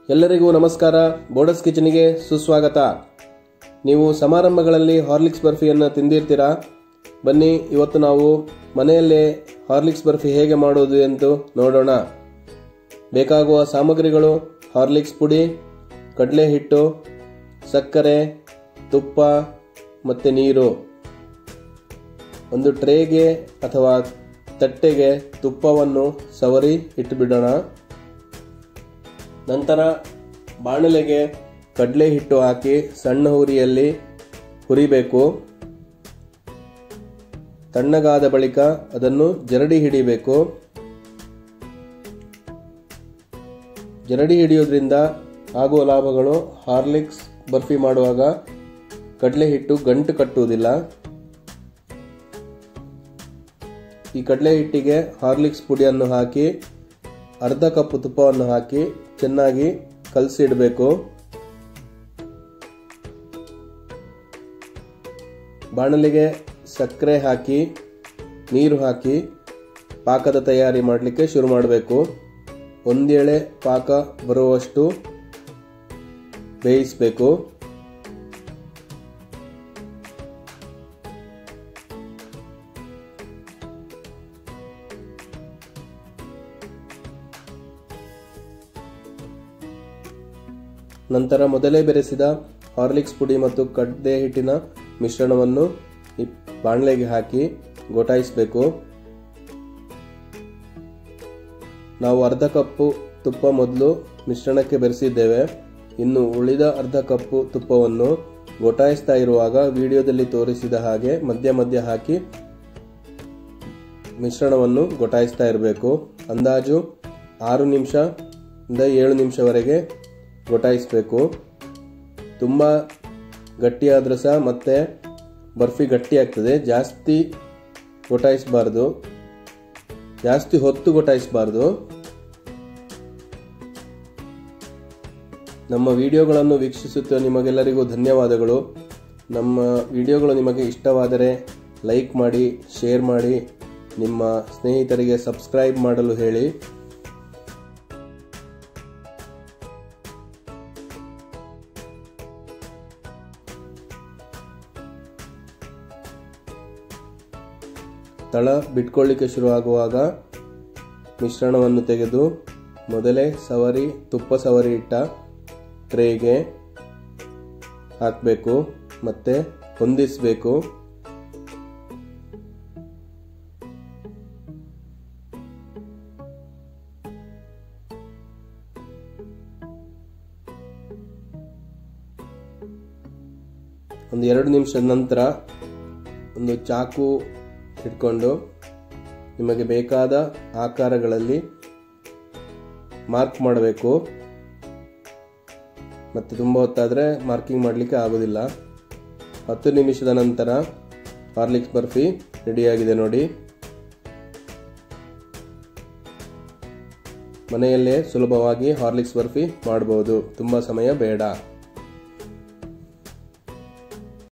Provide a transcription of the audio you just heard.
ಎಲ್ಲರಿಗೂ ನಮಸ್ಕಾರ ಬೋರ್ಡಸ್ ಕಿಚನ್ಗೆ ಸುಸ್ವಾಗತ ನೀವು ಸಮಾರಂಭಗಳಲ್ಲಿ ಹಾರ್ಲಿಕ್ಸ್ ಬರ್ಫಿಯನ್ನು ತಿಂದಿರ್ತೀರಾ ಬನ್ನಿ ಇವತ್ತು ನಾವು ಮನೆಯಲ್ಲೇ ಹಾರ್ಲಿಕ್ಸ್ ಬರ್ಫಿ ಹೇಗೆ ಮಾಡೋದು ಎಂದು ನೋಡೋಣ ಬೇಕಾಗುವ ಸಾಮಗ್ರಿಗಳು ಹಾರ್ಲಿಕ್ಸ್ ಪುಡಿ ಕಡಲೆ ಹಿಟ್ಟು ಸಕ್ಕರೆ ತುಪ್ಪ ಮತ್ತು ನೀರು ಒಂದು ಟ್ರೇಗೆ ಅಥವಾ ತಟ್ಟೆಗೆ ತುಪ್ಪವನ್ನು ಸವರಿ ಇಟ್ಟುಬಿಡೋಣ ನಂತರ ಬಾಣಲೆಗೆ ಕಡಲೆ ಹಿಟ್ಟು ಹಾಕಿ ಸಣ್ಣ ಹುರಿಯಲ್ಲಿ ಹುರಿಬೇಕು ತಣ್ಣಗಾದ ಬಳಿಕ ಅದನ್ನು ಜರಡಿ ಹಿಡಿಬೇಕು ಜರಡಿ ಹಿಡಿಯೋದ್ರಿಂದ ಆಗುವ ಲಾಭಗಳು ಹಾರ್ಲಿಕ್ಸ್ ಬರ್ಫಿ ಮಾಡುವಾಗ ಕಡಲೆ ಹಿಟ್ಟು ಗಂಟು ಕಟ್ಟುವುದಿಲ್ಲ ಈ ಕಡಲೆ ಹಿಟ್ಟಿಗೆ ಹಾರ್ಲಿಕ್ಸ್ ಪುಡಿಯನ್ನು ಹಾಕಿ ಅರ್ಧ ಕಪ್ ತುಪ್ಪವನ್ನು ಹಾಕಿ ಚೆನ್ನಾಗಿ ಕಲಸಿಡಬೇಕು ಬಾಣಲಿಗೆ ಸಕ್ಕರೆ ಹಾಕಿ ನೀರು ಹಾಕಿ ಪಾಕದ ತಯಾರಿ ಮಾಡಲಿಕ್ಕೆ ಶುರು ಮಾಡಬೇಕು ಒಂದೇಳೆ ಪಾಕ ಬರುವಷ್ಟು ಬೇಯಿಸಬೇಕು ನಂತರ ಮೊದಲೇ ಬೆರೆಸಿದ ಹಾರ್ಲಿಕ್ಸ್ ಪುಡಿ ಮತ್ತು ಕಡ್ಡೆ ಹಿಟ್ಟಿನ ಮಿಶ್ರಣವನ್ನು ಈ ಬಾಣಲೆಗೆ ಹಾಕಿ ಗೊಟಾಯಿಸಬೇಕು ನಾವು ಅರ್ಧ ಕಪ್ಪು ತುಪ್ಪ ಮೊದಲು ಮಿಶ್ರಣಕ್ಕೆ ಬೆರೆಸಿದ್ದೇವೆ ಇನ್ನು ಉಳಿದ ಅರ್ಧ ಕಪ್ಪು ತುಪ್ಪವನ್ನು ಗೊಟಾಯಿಸ್ತಾ ಇರುವಾಗ ವಿಡಿಯೋದಲ್ಲಿ ತೋರಿಸಿದ ಹಾಗೆ ಮಧ್ಯ ಮಧ್ಯ ಹಾಕಿ ಮಿಶ್ರಣವನ್ನು ಗೊಟಾಯಿಸ್ತಾ ಇರಬೇಕು ಅಂದಾಜು ಆರು ನಿಮಿಷದಿಂದ ಏಳು ನಿಮಿಷವರೆಗೆ ಗೊಟಾಯಿಸಬೇಕು ತುಂಬ ಗಟ್ಟಿಯಾದರೂ ಸಹ ಮತ್ತೆ ಬರ್ಫಿ ಗಟ್ಟಿ ಆಗ್ತದೆ ಜಾಸ್ತಿ ಗೊಟಾಯಿಸಬಾರ್ದು ಜಾಸ್ತಿ ಹೊತ್ತು ಗೊಟಾಯಿಸಬಾರ್ದು ನಮ್ಮ ವಿಡಿಯೋಗಳನ್ನು ವೀಕ್ಷಿಸುತ್ತ ನಿಮಗೆಲ್ಲರಿಗೂ ಧನ್ಯವಾದಗಳು ನಮ್ಮ ವಿಡಿಯೋಗಳು ನಿಮಗೆ ಇಷ್ಟವಾದರೆ ಲೈಕ್ ಮಾಡಿ ಶೇರ್ ಮಾಡಿ ನಿಮ್ಮ ಸ್ನೇಹಿತರಿಗೆ ಸಬ್ಸ್ಕ್ರೈಬ್ ಮಾಡಲು ಹೇಳಿ ತಳ ಬಿಟ್ಕೊಳ್ಳಿಕ್ಕೆ ಶುರುವಾಗುವಾಗ ಮಿಶ್ರಣವನ್ನು ತೆಗೆದು ಮೊದಲೇ ಸವರಿ ತುಪ್ಪ ಸವರಿ ಇಟ್ಟ ಟ್ರೇಗೆ ಹಾಕಬೇಕು ಮತ್ತೆ ಹೊಂದಿಸಬೇಕು ಒಂದು ಎರಡು ನಿಮಿಷದ ನಂತರ ಒಂದು ಚಾಕು ಇಟ್ಕೊಂಡು ನಿಮಗೆ ಬೇಕಾದ ಆಕಾರಗಳಲ್ಲಿ ಮಾರ್ಕ್ ಮಾಡಬೇಕು ಮತ್ತು ತುಂಬ ಹೊತ್ತಾದರೆ ಮಾರ್ಕಿಂಗ್ ಮಾಡಲಿಕ್ಕೆ ಆಗೋದಿಲ್ಲ ಹತ್ತು ನಿಮಿಷದ ನಂತರ ಹಾರ್ಲಿಕ್ಸ್ ಬರ್ಫಿ ರೆಡಿಯಾಗಿದೆ ನೋಡಿ ಮನೆಯಲ್ಲೇ ಸುಲಭವಾಗಿ ಹಾರ್ಲಿಕ್ಸ್ ಬರ್ಫಿ ಮಾಡಬಹುದು ತುಂಬ ಸಮಯ ಬೇಡ